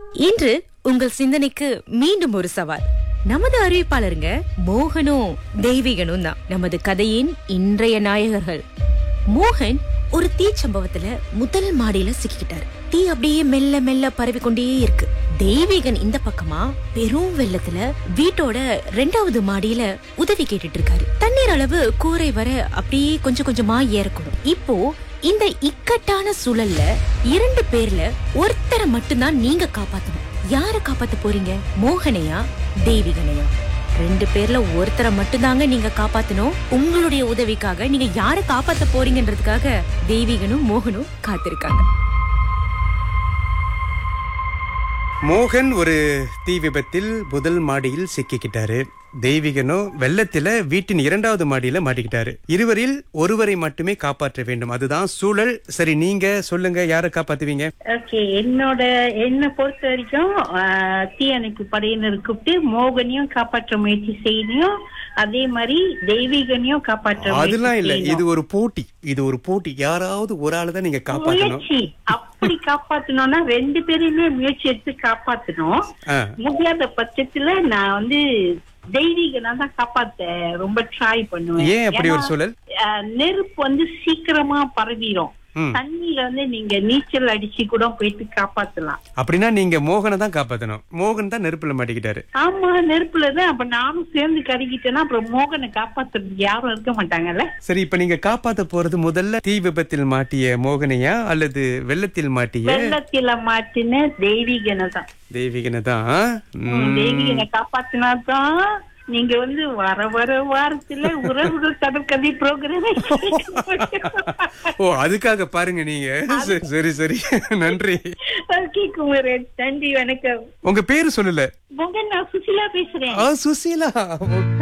இன்று உங்கள் சிந்தனைக்கு மீண்டும் ஒரு சவால் நமது அறிவிப்பாளருங்க மோகனும் தெய்வீகனும் தான் நமது கதையின் இன்றைய நாயகர்கள் மோகன் ஒரு தீ சம்பவத்துல முதல் மாடியில சிக்கிக்கிட்டாரு தீ அப்படியே மெல்ல மெல்ல பரவி கொண்டே இருக்கு தெய்வீகன் இந்த பக்கமா பெரும் வெள்ளத்துல வீட்டோட ரெண்டாவது மாடியில உதவி கேட்டுட்டு இருக்காரு தண்ணீர் அளவு கூரை வர அப்படியே கொஞ்சம் கொஞ்சமா ஏறக்கூடும் இப்போ இந்த இக்கட்டான சூழல்ல இரண்டு பேர்ல ஒருத்தரை மட்டும்தான் நீங்க காப்பாத்தணும் யார காப்பாத்த போறீங்க மோகனையா தெய்வீகனையா ரெண்டு பேர்ல ஒருத்தரை மட்டும்தாங்க நீங்க காப்பாத்தணும் உங்களுடைய உதவிக்காக நீங்க யார காப்பாத்த போறீங்கன்றதுக்காக தெய்வீகனும் மோகனும் காத்திருக்காங்க மோகன் ஒரு தீ விபத்தில் முதல் மாடியில் சிக்கிக்கிட்டாரு தெய்வீகனோ வெள்ளத்துல வீட்டின் இரண்டாவது மாடியில மாட்டிக்கிட்டாரு இருவரில் ஒருவரை மட்டுமே காப்பாற்ற வேண்டும் அதுதான் சூழல் சரி நீங்க சொல்லுங்க யாரை காப்பாத்துவீங்க ஓகே என்னோட என்னை பொறுத்த வரைக்கும் ஆஹ், தீயணைப்பு படையினர் கூப்பிட்டு மோகனையும் காப்பாற்ற முயற்சி செய்யணும் அதே மாதிரி தெய்வீகனையும் காப்பாற்ற முயற்சி அதெல்லாம் இல்ல செய்யணும். இது ஒரு போட்டி இது ஒரு போட்டி யாராவது ஒரு ஆளு தான் நீங்க காப்பாத்தணும் முயற்சி அப்படி காப்பாத்தணும்னா ரெண்டு பேரையுமே முயற்சி எடுத்து காப்பாத்தணும் ஆ, முடியாத பட்சத்துல நான் வந்து தெய்வீகனா தான் காப்பாத்த ரொம்ப ட்ரை பண்ணுவேன் ஏன் அப்படி ஒரு ஏன்னா, சூழல் ஆஹ், நெருப்பு வந்து சீக்கிரமா பரவிடும் ம். தண்ணியில வந்து நீங்க நீச்சல் அடிச்சு கூட போயிட்டு காப்பாத்தலாம் அப்படின்னா நீங்க மோகனை தான் காப்பாத்தணும் மோகன் தான் நெருப்புல மாட்டிக்கிட்டாரு ஆமா நெருப்புலதான் அப்ப நானும் சேர்ந்து கருகிட்டேன்னா அப்புறம் மோகனை காப்பாத்துறதுக்கு யாரும் இருக்க மாட்டாங்கல்ல சரி இப்ப நீங்க காப்பாத்த போறது முதல்ல தீ விபத்தில் மாட்டிய மோகனையா அல்லது வெள்ளத்தில் மாட்டிய வெள்ளத்தில மாட்டின தெய்வீகனை தான் தெய்வீகனை தான் ம். தெய்வீகனை காப்பாத்தினாதான் நீங்க வந்து வர வர வாரத்துல உறவுகள் கடற்கதை ப்ரோக்ராம் ஓ அதுக்காக பாருங்க நீங்க சரி, சரி சரி நன்றி ஓகே குமரன் நன்றி வணக்கம் உங்க பேரு சொல்லல மோகன் நான் சுசிலா பேசுறேன் ஆ சுசீலா